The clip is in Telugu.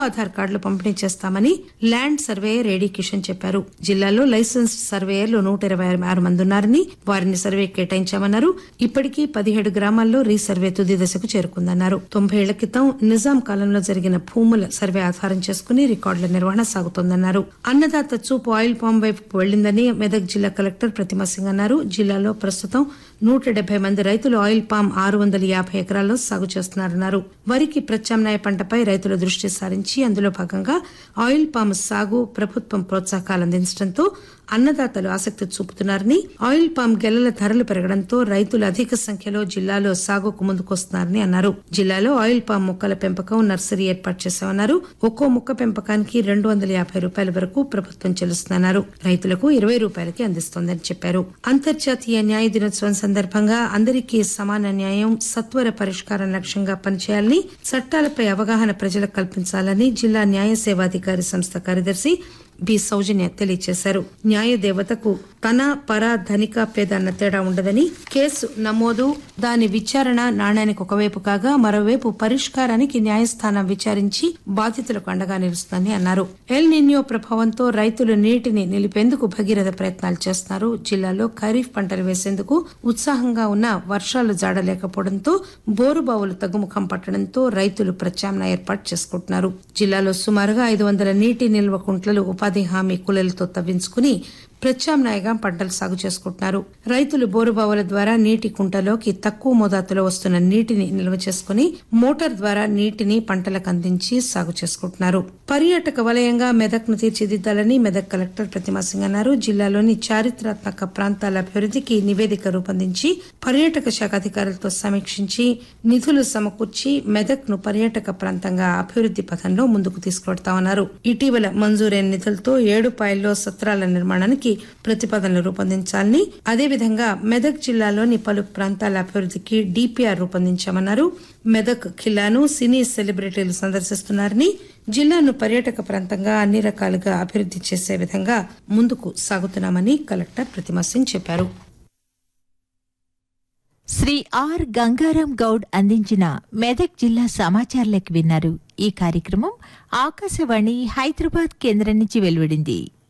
ఆధార్ కార్డులు పంపిణీ చేస్తామని ల్యాండ్ సర్వేయర్ ఏడీ కిషన్ చెప్పారు జిల్లాలో లైసెన్స్ సర్వేయర్లు నూట ఇరవై ఆరు మంది ఉన్నారని వారిని సర్వే కేటాయించామన్నారు ఇప్పటికీ పదిహేడు గ్రామాల్లో రీసర్వే తుది దశకు చేరుకుందన్నారు తొంభై ఏళ్ల క్రితం నిజాం కాలంలో జరిగిన భూముల సర్వే ఆధారం చేసుకుని రికార్డుల నిర్వహణ సాగుతోందన్నారు అన్నదాత చూపు ఆయిల్ పామ్ వైపుకు వెళ్లిందని మెదక్ జిల్లా కలెక్టర్ ప్రతిమా సింగ్ అన్నారు జిల్లాలో ప్రస్తుతం నూట డెబ్బై మంది రైతులు ఆయిల్ పామ్ ఆరు వందల యాభై ఎకరాల్లో సాగు చేస్తున్నారన్నారు వరికి ప్రత్యామ్నాయ పంటపై రైతులు దృష్టి సారించి అందులో భాగంగా ఆయిల్ పామ్ సాగు ప్రభుత్వం ప్రోత్సాహకాలు అందించడంతో అన్నదాతలు ఆసక్తి చూపుతున్నారని ఆయిల్ పామ్ గెలల ధరలు పెరగడంతో రైతులు అధిక సంఖ్యలో జిల్లాలో సాగుకు ముందుకొస్తున్నారని అన్నారు జిల్లాలో ఆయిల్ పామ్ మొక్కల పెంపకం నర్సరీ ఏర్పాటు చేశామన్నారు ఒక్కో మొక్క పెంపకానికి రెండు వందల యాభై రూపాయల వరకు ప్రభుత్వం చెల్లిస్తుందన్నారు రైతులకు ఇరవై రూపాయలకి అందిస్తోందని చెప్పారు అంతర్జాతీయ న్యాయ దినోత్సవం సందర్భంగా అందరికీ సమాన న్యాయం సత్వర పరిష్కారం లక్ష్యంగా పనిచేయాలని చట్టాలపై అవగాహన ప్రజలకు కల్పించాలని జిల్లా న్యాయ సేవాధికారి సంస్థ కార్యదర్శి బి సౌజన్య తెలియజేశారు న్యాయ దేవతకు తన పర ధనిక పేద అన్న తేడా ఉండదని కేసు నమోదు దాని విచారణ నాణ్యానికి ఒకవైపు కాగా మరోవైపు పరిష్కారానికి న్యాయస్థానం విచారించి బాధితులకు అండగా నిలుస్తుందని అన్నారు ఎల్ నిన్యో ప్రభావంతో రైతులు నీటిని నిలిపేందుకు భగీరథ ప్రయత్నాలు చేస్తున్నారు జిల్లాలో ఖరీఫ్ పంటలు వేసేందుకు ఉత్సాహంగా ఉన్న వర్షాలు జాడలేకపోవడంతో బోరుబావులు తగ్గుముఖం పట్టడంతో రైతులు ప్రత్యామ్నాయ ఏర్పాటు చేసుకుంటున్నారు జిల్లాలో సుమారుగా ఐదు వందల నీటి నిల్వ కుంట్లలు ఉపాధి హామీ కూలీలతో తవ్వించుకుని ప్రత్యామ్నాయంగా పంటలు సాగు చేసుకుంటున్నారు రైతులు బోరుబావుల ద్వారా నీటి కుంటలోకి తక్కువ మోతాదులో వస్తున్న నీటిని నిల్వ చేసుకుని మోటార్ ద్వారా నీటిని పంటలకు అందించి సాగు చేసుకుంటున్నారు పర్యాటక వలయంగా మెదక్ ను తీర్చిదిద్దాలని మెదక్ కలెక్టర్ ప్రతిమా సింగ్ అన్నారు జిల్లాలోని చారిత్రాత్మక ప్రాంతాల అభివృద్ధికి నివేదిక రూపొందించి పర్యాటక శాఖ అధికారులతో సమీక్షించి నిధులు సమకూర్చి మెదక్ ను పర్యాటక ప్రాంతంగా అభివృద్ది పథంలో ముందుకు తీసుకువెడతామన్నారు ఇటీవల మంజూరైన నిధులతో ఏడుపాయల్లో సత్రాల నిర్మాణానికి ప్రతిపాదనలు రూపొందించాలని అదేవిధంగా మెదక్ జిల్లాలోని పలు ప్రాంతాల అభివృద్ధికి డిపిఆర్ రూపొందించామన్నారు మెదక్ ఖిల్లాను సినీ సెలబ్రిటీలు సందర్శిస్తున్నారని జిల్లాను పర్యాటక ప్రాంతంగా అన్ని రకాలుగా అభివృద్ది చేసే విధంగా ముందుకు సాగుతున్నామని కలెక్టర్ ప్రతిమా సింగ్ చెప్పారు శ్రీ ఆర్ గంగారాం గౌడ్ అందించిన మెదక్ జిల్లా సమాచారాలకు విన్నారు ఈ కార్యక్రమం ఆకాశవాణి హైదరాబాద్ కేంద్రం నుంచి వెలువడింది